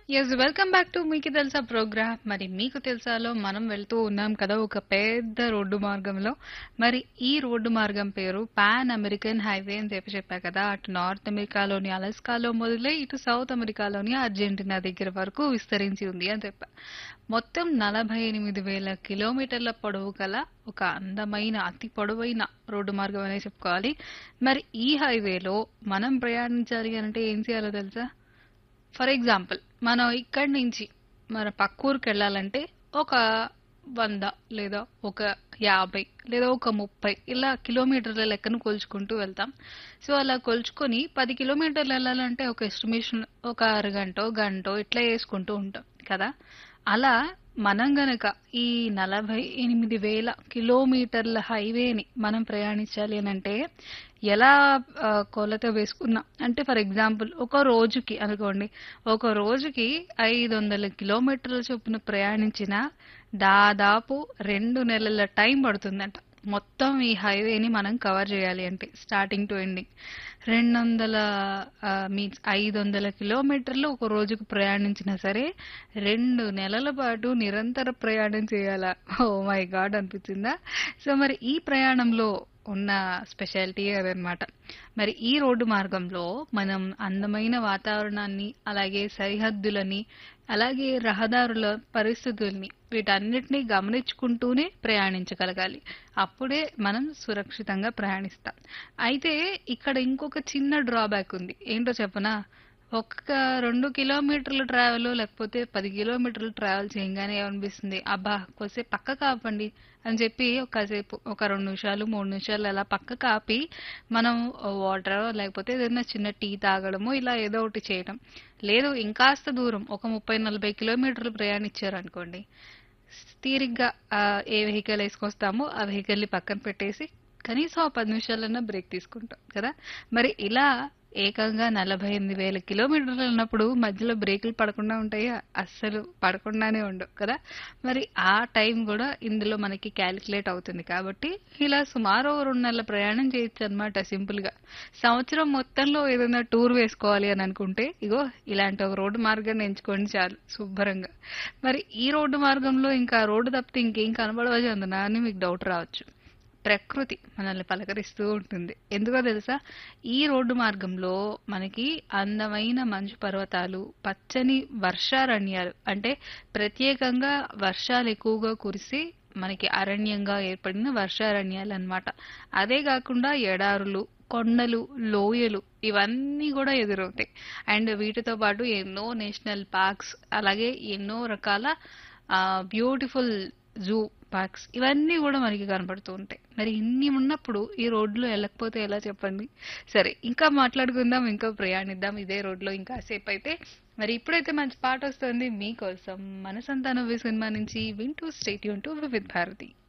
yes welcome back to మీకు తెలుసా programme మరి మీకు తెలుసాలో మనం వెళ్తూ ఉన్నాం కదా ఒక పెద్ద రోడ్డు మార్గంలో మరి ఈ రోడ్డు మార్గం పేరు పాన్ అమెరికన్ హైవే అని చెప్పి చెప్పా కదా అటు నార్త్ అమెరికాలోని అలస్కాలో మొదలై ఇటు సౌత్ అమెరికాలోని అర్జెంటీనా దగ్గర వరకు విస్తరించి ఉంది అని చెప్పా మొత్తం నలభై ఎనిమిది వేల కిలోమీటర్ల పొడవు గల ఒక అందమైన అతి పొడవైన రోడ్డు మార్గం అనే చెప్పుకోవాలి మరి ఈ హైవేలో మనం ప్రయాణించాలి అంటే ఏం చేయాలో తెలుసా ఫర్ ఎగ్జాంపుల్ మనం ఇక్కడి నుంచి మన పక్క ఊరికి వెళ్ళాలంటే ఒక వంద లేదా ఒక యాభై లేదా ఒక ముప్పై ఇలా కిలోమీటర్ల లెక్కను కొలుచుకుంటూ వెళ్తాం సో అలా కొలుచుకొని పది కిలోమీటర్లు వెళ్ళాలంటే ఒక ఎస్టిమేషన్ ఒక అరగంట గంట ఇట్లా వేసుకుంటూ ఉంటాం కదా అలా మనం గనక ఈ నలభై ఎనిమిది వేల కిలోమీటర్ల హైవేని మనం ప్రయాణించాలి అని అంటే ఎలా ఆ, కొలత వేసుకున్నాం అంటే ఫర్ ఎగ్జాంపుల్ ఒక రోజుకి అనుకోండి ఒక రోజుకి ఐదు వందల కిలోమీటర్ల చొప్పున ప్రయాణించిన దాదాపు రెండు నెలల టైం పడుతుందంట మొత్తం ఈ హైవేని మనం కవర్ చేయాలి అంటే స్టార్టింగ్ టు ఎండింగ్ రెండు వందల మీన్స్ ఐదు వందల కిలోమీటర్లు ఒక రోజుకు ప్రయాణించినా సరే రెండు నెలల పాటు నిరంతర ప్రయాణం చేయాలా ఓ మై గాడ్ అనిపించిందా సో మరి ఈ ప్రయాణంలో ఉన్న స్పెషాలిటీ అదనమాట మరి ఈ రోడ్డు మార్గంలో మనం అందమైన వాతావరణాన్ని అలాగే సరిహద్దులని అలాగే రహదారుల పరిస్థితుల్ని వీటన్నిటిని గమనించుకుంటూనే ప్రయాణించగలగాలి అప్పుడే మనం సురక్షితంగా ప్రయాణిస్తాం అయితే ఇక్కడ ఇంకొక చిన్న డ్రాబ్యాక్ ఉంది ఏంటో చెప్పనా ఒక్క రెండు కిలోమీటర్లు ట్రావెల్ లేకపోతే పది కిలోమీటర్లు ట్రావెల్ చేయగానే ఏమనిపిస్తుంది అబ్బా కొద్దిసేపు పక్క కాపండి అని చెప్పి ఒకసేపు ఒక రెండు నిమిషాలు మూడు నిమిషాలు అలా పక్క కాపి మనం వాటర్ లేకపోతే ఏదైనా చిన్న టీ తాగడము ఇలా ఏదో ఒకటి చేయడం లేదు ఇంకాస్త దూరం ఒక ముప్పై నలభై కిలోమీటర్లు ప్రయాణించారనుకోండి తీరిగ్గా ఆ, ఏ వెహికల్ వేసుకొస్తామో ఆ వెహికల్ని పక్కన పెట్టేసి కనీసం ఆ పది నిమిషాలన్నా బ్రేక్ తీసుకుంటాం కదా మరి ఇలా ఏకంగా నలభై ఎనిమిది వేల కిలోమీటర్లు ఉన్నప్పుడు మధ్యలో బ్రేకులు పడకుండా ఉంటాయా అస్సలు పడకుండానే ఉండవు కదా మరి ఆ టైం కూడా ఇందులో మనకి క్యాలిక్యులేట్ అవుతుంది కాబట్టి ఇలా సుమారు ఓ రెండు నెలల ప్రయాణం చేయొచ్చు అనమాట సింపుల్ గా సంవత్సరం మొత్తంలో ఏదైనా టూర్ వేసుకోవాలి అని అనుకుంటే ఇగో ఇలాంటి ఒక రోడ్డు మార్గాన్ని ఎంచుకోండి చాలు శుభ్రంగా మరి ఈ రోడ్డు మార్గంలో ఇంకా రోడ్డు తప్పితే ఇంకేం కనబడవచ్చు అందునా అని మీకు డౌట్ రావచ్చు ప్రకృతి మనల్ని పలకరిస్తూ ఉంటుంది ఎందుకో తెలుసా ఈ రోడ్డు మార్గంలో మనకి అందమైన మంచు పర్వతాలు పచ్చని వర్షారణ్యాలు అంటే ప్రత్యేకంగా వర్షాలు ఎక్కువగా కురిసి మనకి అరణ్యంగా ఏర్పడిన వర్షారణ్యాలు అన్నమాట అదే కాకుండా ఎడారులు కొండలు లోయలు ఇవన్నీ కూడా ఎదురవుతాయి అండ్ వీటితో పాటు ఎన్నో నేషనల్ పార్క్స్ అలాగే ఎన్నో రకాల బ్యూటిఫుల్ జూ పార్క్స్ ఇవన్నీ కూడా మనకి కనపడుతూ ఉంటాయి మరి ఇన్ని ఉన్నప్పుడు ఈ రోడ్లో వెళ్ళకపోతే ఎలా చెప్పండి సరే ఇంకా మాట్లాడుకుందాం ఇంకా ప్రయాణిద్దాం ఇదే రోడ్లో ఇంకా సేపు అయితే మరి ఇప్పుడైతే మంచి పాట వస్తుంది మీకోసం మన సంతానవ్య సినిమా నుంచి వింటూ స్టేట్ యూన్ టు వివిధ్ భారతి